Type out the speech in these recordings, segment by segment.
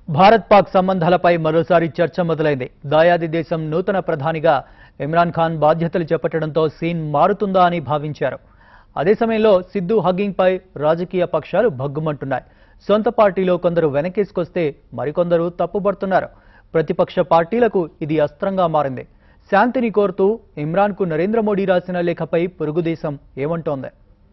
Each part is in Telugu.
భారత్ పాక్ సంబంధాలపై మరోసారి చర్చ మొదలైంది దాయాది దేశం నూతన ప్రధానిగా ఇమ్రాన్ ఖాన్ బాధ్యతలు చేపట్టడంతో సీన్ మారుతుందా అని భావించారు అదే సమయంలో సిద్ధు హగ్గింగ్ పై రాజకీయ పక్షాలు భగ్గుమంటున్నాయి సొంత పార్టీలో కొందరు వెనకేసుకొస్తే మరికొందరు తప్పుపడుతున్నారు ప్రతిపక్ష పార్టీలకు ఇది అస్త్రంగా మారింది శాంతిని కోరుతూ ఇమ్రాన్కు నరేంద్ర మోడీ రాసిన లేఖపై పొరుగుదేశం ఏమంటోంది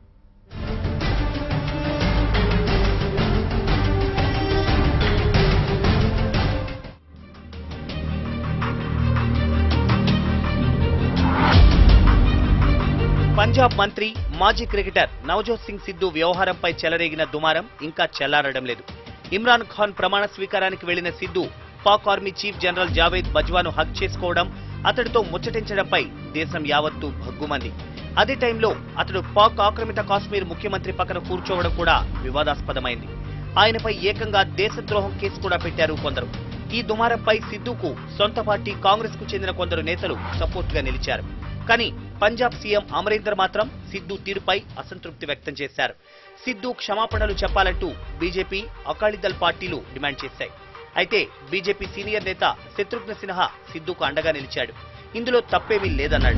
పంజాబ్ మంత్రి మాజీ క్రికెటర్ నవజోత్ సింగ్ సిద్ధు వ్యవహారంపై చెలరేగిన దుమారం ఇంకా చెల్లారడం లేదు ఇమ్రాన్ ఖాన్ ప్రమాణ స్వీకారానికి వెళ్లిన Sidhu Pak army chief general Javed బజ్వాను హక్ చేసుకోవడం అతడితో ముచ్చటించడంపై దేశం యావత్తూ భగ్గుమంది అదే టైంలో అతడు పాక్ ఆక్రమిత కాశ్మీర్ ముఖ్యమంత్రి పక్కన కూర్చోవడం కూడా వివాదాస్పదమైంది ఆయనపై ఏకంగా దేశద్రోహం కేసు కూడా పెట్టారు కొందరు ఈ దుమారంపై సిద్ధుకు సొంత పార్టీ కాంగ్రెస్ కు చెందిన కొందరు నేతలు సపోర్ట్ గా నిలిచారు కానీ పంజాబ్ సీఎం అమరీందర్ మాత్రం సిద్ధు తీరుపై అసంతృప్తి వ్యక్తం చేశారు సిద్ధు క్షమాపణలు చెప్పాలంటూ బీజేపీ అకాలీదళ్ పార్టీలు డిమాండ్ చేశాయి అయితే బీజేపీ సీనియర్ నేత శత్రుఘ్న సిన్హా సిద్ధుకు అండగా నిలిచాడు ఇందులో తప్పేమీ లేదన్నాడు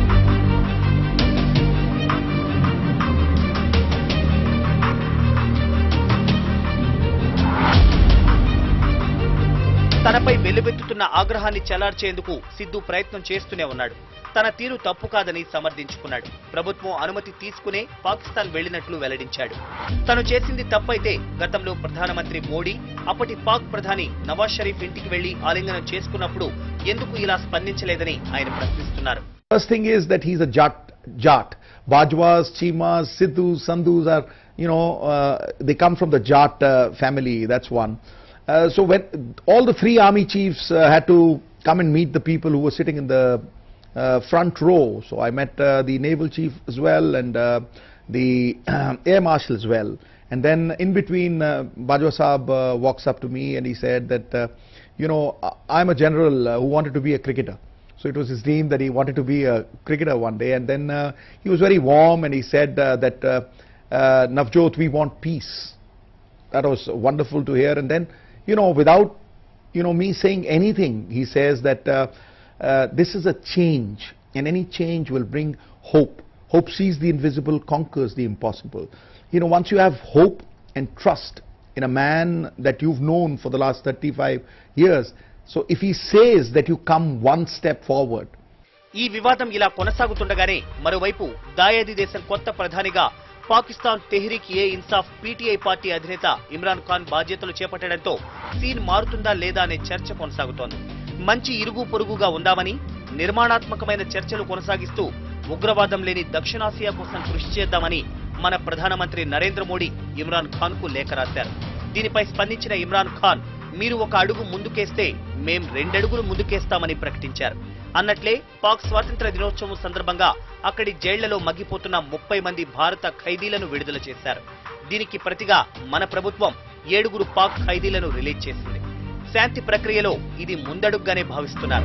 తనపై వెల్లువెత్తుతున్న ఆగ్రహాన్ని చెలార్చేందుకు సిద్ధు ప్రయత్నం చేస్తూనే ఉన్నాడు తన తీరు తప్పు కాదని సమర్థించుకున్నాడు ప్రభుత్వం అనుమతి తీసుకునే పాకిస్తాన్ వెళ్లినట్లు వెల్లడించాడు తను చేసింది తప్పైతే గతంలో ప్రధానమంత్రి మోడీ అప్పటి పాక్ ప్రధాని నవాజ్ షరీఫ్ ఇంటికి వెళ్లి ఆలింగనం చేసుకున్నప్పుడు ఎందుకు ఇలా స్పందించలేదని ఆయన ప్రశ్నిస్తున్నారు First thing is that he's a Jat. Jat. Bajwas, Chimas, Sidhus, Sandhus are, you know, uh, they come from the Jat uh, family. That's one. Uh, so when all the three army chiefs uh, had to come and meet the people who were sitting in the uh, front row. So I met uh, the naval chief as well and uh, the air marshal as well. And then in between, uh, Bajwa Saab uh, walks up to me and he said that, uh, you know, I- I'm a general uh, who wanted to be a cricketer. So it was his dream that he wanted to be a cricketer one day. And then uh, he was very warm and he said uh, that, uh, uh, Navjot, we want peace. That was wonderful to hear. And then, you know, without, you know, me saying anything, he says that uh, uh, this is a change and any change will bring hope. Hope sees the invisible, conquers the impossible. You know, once you have hope and trust in a man that you've known for the last 35 years, so if he says that you come one step forward, ఈ వివాదం ఇలా కొనసాగుతుండగానే మరోవైపు దాయాది దేశం కొత్త ప్రధానిగా పాకిస్తాన్ తెహ్రీక్ ఏ ఇన్సాఫ్ పీటీఐ పార్టీ అధినేత ఇమ్రాన్ ఖాన్ బాధ్యతలు చేపట్టడంతో సీన్ మారుతుందా లేదా అనే చర్చ కొనసాగుతోంది మంచి ఇరుగు పొరుగుగా ఉందామని నిర్మాణాత్మకమైన చర్చలు కొనసాగిస్తూ ఉగ్రవాదం లేని దక్షిణాసియా కోసం కృషి చేద్దామని మన ప్రధానమంత్రి నరేంద్ర మోడీ ఇమ్రాన్ ఖాన్ కు లేఖ రాశారు దీనిపై స్పందించిన ఇమ్రాన్ ఖాన్ మీరు ఒక అడుగు ముందుకేస్తే మేం రెండడుగులు ముందుకేస్తామని ప్రకటించారు అన్నట్లే పాక్ స్వాతంత్ర దినోత్సవం సందర్భంగా అక్కడి జైళ్లలో మగ్గిపోతున్న ముప్పై మంది భారత ఖైదీలను విడుదల చేశారు దీనికి ప్రతిగా మన ప్రభుత్వం ఏడుగురు పాక్ ఖైదీలను రిలీజ్ చేసింది శాంతి ప్రక్రియలో ఇది ముందడుగ్గానే భావిస్తున్నారు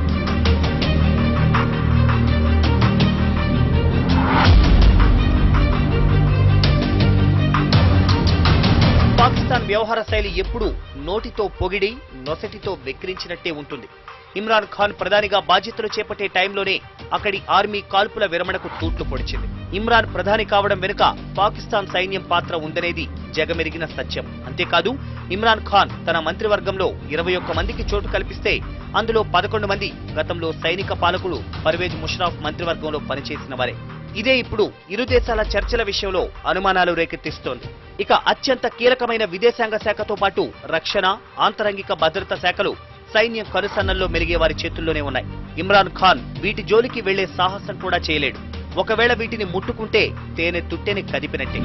పాకిస్తాన్ వ్యవహార శైలి ఎప్పుడూ నోటితో పొగిడి నొసటితో వెక్కిరించినట్టే ఉంటుంది ఇమ్రాన్ ఖాన్ ప్రధానిగా బాధ్యతలు చేపట్టే టైంలోనే అక్కడి ఆర్మీ కాల్పుల విరమణకు తూట్లు పొడిచింది ఇమ్రాన్ ప్రధాని కావడం వెనుక పాకిస్తాన్ సైన్యం పాత్ర ఉందనేది జగమెరిగిన సత్యం అంతేకాదు ఇమ్రాన్ ఖాన్ తన మంత్రివర్గంలో ఇరవై ఒక్క మందికి చోటు కల్పిస్తే అందులో పదకొండు మంది గతంలో సైనిక పాలకుడు పర్వేజ్ ముషరాఫ్ మంత్రివర్గంలో పనిచేసిన వారే ఇదే ఇప్పుడు ఇరు దేశాల చర్చల విషయంలో అనుమానాలు రేకెత్తిస్తోంది ఇక అత్యంత కీలకమైన విదేశాంగ శాఖతో పాటు రక్షణ ఆంతరంగిక భద్రతా శాఖలు సైన్యం కనుసన్నల్లో మెలిగే వారి చేతుల్లోనే ఉన్నాయి ఇమ్రాన్ ఖాన్ వీటి జోలికి వెళ్లే సాహసం కూడా చేయలేడు ఒకవేళ వీటిని ముట్టుకుంటే తేనె తుట్టెని కదిపినట్టే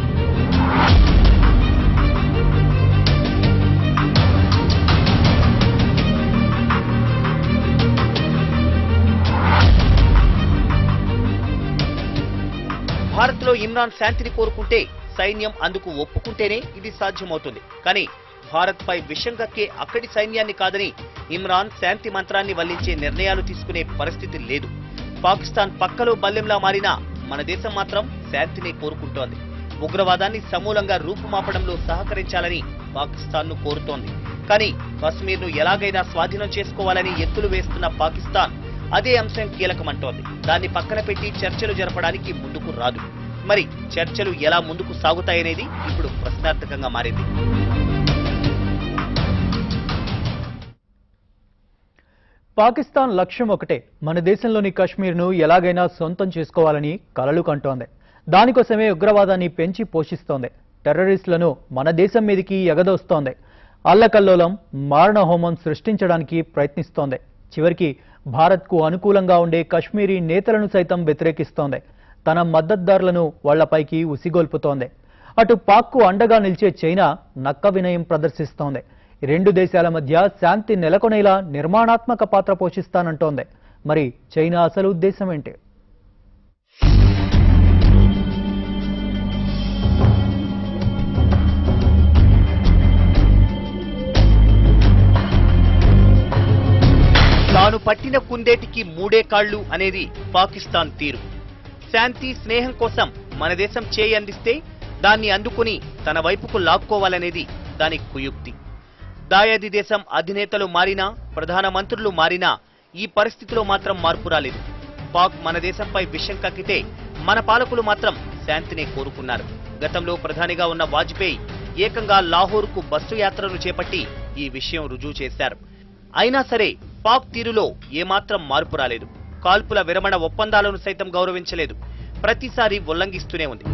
భారత్లో ఇమ్రాన్ శాంతిని కోరుకుంటే సైన్యం అందుకు ఒప్పుకుంటేనే ఇది సాధ్యమవుతుంది కానీ భారత్ పై విషం కక్కే అక్కడి సైన్యాన్ని కాదని ఇమ్రాన్ శాంతి మంత్రాన్ని వల్లించే నిర్ణయాలు తీసుకునే పరిస్థితి లేదు పాకిస్తాన్ పక్కలో బల్లెంలా మారినా మన దేశం మాత్రం శాంతిని కోరుకుంటోంది ఉగ్రవాదాన్ని సమూలంగా రూపుమాపడంలో సహకరించాలని పాకిస్తాన్ను కోరుతోంది కానీ కశ్మీర్ను ఎలాగైనా స్వాధీనం చేసుకోవాలని ఎత్తులు వేస్తున్న పాకిస్తాన్ అదే అంశం కీలకమంటోంది దాన్ని పక్కన పెట్టి చర్చలు జరపడానికి ముందుకు రాదు మరి చర్చలు ఎలా ముందుకు సాగుతాయనేది ఇప్పుడు ప్రశ్నార్థకంగా మారింది పాకిస్తాన్ లక్ష్యం ఒకటే మన దేశంలోని కశ్మీర్ను ఎలాగైనా సొంతం చేసుకోవాలని కలలు కంటోంది దానికోసమే ఉగ్రవాదాన్ని పెంచి పోషిస్తోంది టెర్రరిస్టులను మన దేశం మీదికి ఎగదోస్తోంది అల్లకల్లోలం మారణ హోమం సృష్టించడానికి ప్రయత్నిస్తోంది చివరికి భారత్కు అనుకూలంగా ఉండే కశ్మీరీ నేతలను సైతం వ్యతిరేకిస్తోంది తన మద్దతుదారులను వాళ్లపైకి ఉసిగొల్పుతోంది అటు పాక్కు అండగా నిలిచే చైనా నక్క వినయం ప్రదర్శిస్తోంది ఈ రెండు దేశాల మధ్య శాంతి నెలకొనేలా నిర్మాణాత్మక పాత్ర పోషిస్తానంటోంది మరి చైనా అసలు ఉద్దేశం ఏంటి తాను పట్టిన కుందేటికి మూడే కాళ్ళు అనేది పాకిస్తాన్ తీరు శాంతి స్నేహం కోసం మన దేశం చేయి అందిస్తే దాన్ని అందుకుని తన వైపుకు లాక్కోవాలనేది దాని కుయుక్తి దాయాది దేశం అధినేతలు మారినా ప్రధాన మంత్రులు మారినా ఈ పరిస్థితిలో మాత్రం మార్పు రాలేదు పాక్ మన దేశంపై విషం కక్కితే మన పాలకులు మాత్రం శాంతినే కోరుకున్నారు గతంలో ప్రధానిగా ఉన్న వాజ్పేయి ఏకంగా లాహోర్కు బస్సు యాత్రను చేపట్టి ఈ విషయం రుజువు చేశారు అయినా సరే పాక్ తీరులో ఏమాత్రం మార్పు రాలేదు కాల్పుల విరమణ ఒప్పందాలను సైతం గౌరవించలేదు ప్రతిసారి ఉల్లంఘిస్తూనే ఉంది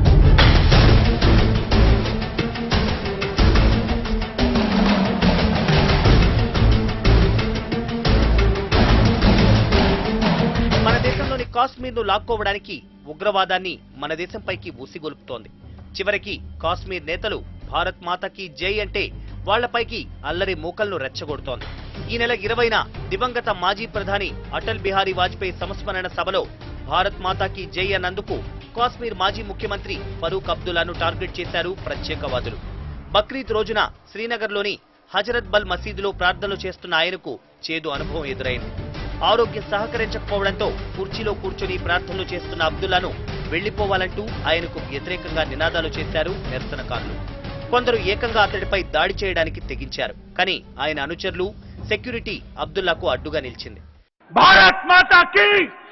మన దేశంలోని కాశ్మీర్ను లాక్కోవడానికి ఉగ్రవాదాన్ని మన దేశంపైకి ఊసిగొలుపుతోంది చివరికి కాశ్మీర్ నేతలు భారత్ మాతకి జై అంటే వాళ్లపైకి అల్లరి మూకలను రెచ్చగొడుతోంది ఈ నెల ఇరవైన దివంగత మాజీ ప్రధాని అటల్ బిహారీ వాజ్పేయి సంస్మరణ సభలో భారత్ మాతాకి జై అన్నందుకు కాశ్మీర్ మాజీ ముఖ్యమంత్రి ఫరూక్ అబ్దుల్లాను టార్గెట్ చేశారు ప్రత్యేకవాదులు బక్రీద్ రోజున శ్రీనగర్లోని హజరత్ బల్ మసీదులో ప్రార్థనలు చేస్తున్న ఆయనకు చేదు అనుభవం ఎదురైంది ఆరోగ్యం సహకరించకపోవడంతో కుర్చీలో కూర్చొని ప్రార్థనలు చేస్తున్న అబ్దుల్లాను వెళ్లిపోవాలంటూ ఆయనకు వ్యతిరేకంగా నినాదాలు చేశారు నిరసనకారులు కొందరు ఏకంగా అతడిపై దాడి చేయడానికి తెగించారు కానీ ఆయన అనుచరులు సెక్యూరిటీ అబ్దుల్లాకు అడ్డుగా నిలిచింది भारत माता की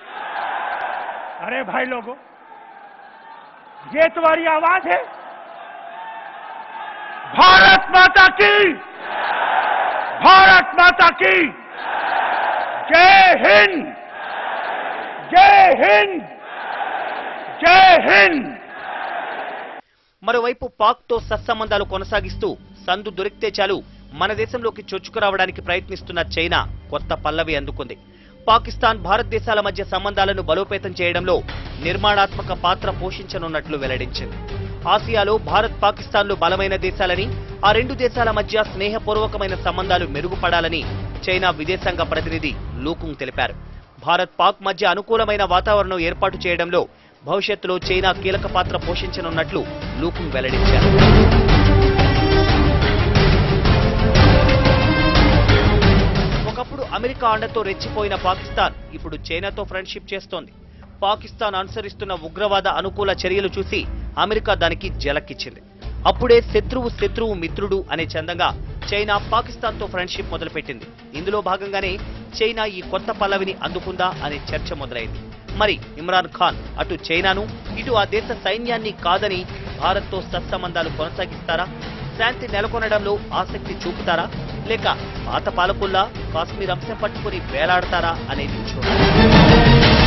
अरे भाई लोगों ये तुम्हारी आवाज है भारत माता की भारत माता की जय हिंद जय हिंद जय हिंद మరోవైపు పాక్ తో సత్సంబంధాలు కొనసాగిస్తూ సందు దొరికితే చాలు మన దేశంలోకి చొచ్చుకురావడానికి ప్రయత్నిస్తున్న చైనా కొత్త పల్లవి అందుకుంది పాకిస్తాన్ భారతదేశాల మధ్య సంబంధాలను బలోపేతం చేయడంలో నిర్మాణాత్మక పాత్ర పోషించనున్నట్లు వెల్లడించింది ఆసియాలో భారత్ పాకిస్తాన్లు బలమైన దేశాలని ఆ రెండు దేశాల మధ్య స్నేహపూర్వకమైన సంబంధాలు మెరుగుపడాలని చైనా విదేశాంగ ప్రతినిధి లూకుంగ్ తెలిపారు భారత్ పాక్ మధ్య అనుకూలమైన వాతావరణం ఏర్పాటు చేయడంలో భవిష్యత్తులో చైనా కీలక పాత్ర పోషించనున్నట్లు లూకుంగ్ వెల్లడించారు ఒకప్పుడు అమెరికా అండతో రెచ్చిపోయిన పాకిస్తాన్ ఇప్పుడు చైనాతో ఫ్రెండ్షిప్ చేస్తోంది పాకిస్తాన్ అనుసరిస్తున్న ఉగ్రవాద అనుకూల చర్యలు చూసి అమెరికా దానికి జలక్కిచ్చింది అప్పుడే శత్రువు శత్రువు మిత్రుడు అనే చందంగా చైనా పాకిస్తాన్తో ఫ్రెండ్షిప్ మొదలుపెట్టింది ఇందులో భాగంగానే చైనా ఈ కొత్త పల్లవిని అందుకుందా అనే చర్చ మొదలైంది మరి ఇమ్రాన్ ఖాన్ అటు చైనాను ఇటు ఆ దేశ సైన్యాన్ని కాదని భారత్తో సత్సంబంధాలు కొనసాగిస్తారా శాంతి నెలకొనడంలో ఆసక్తి చూపుతారా లేక పాత పాలకుల్లా కాశ్మీర్ అంశం పట్టుకుని వేలాడతారా అనేది చూడాలి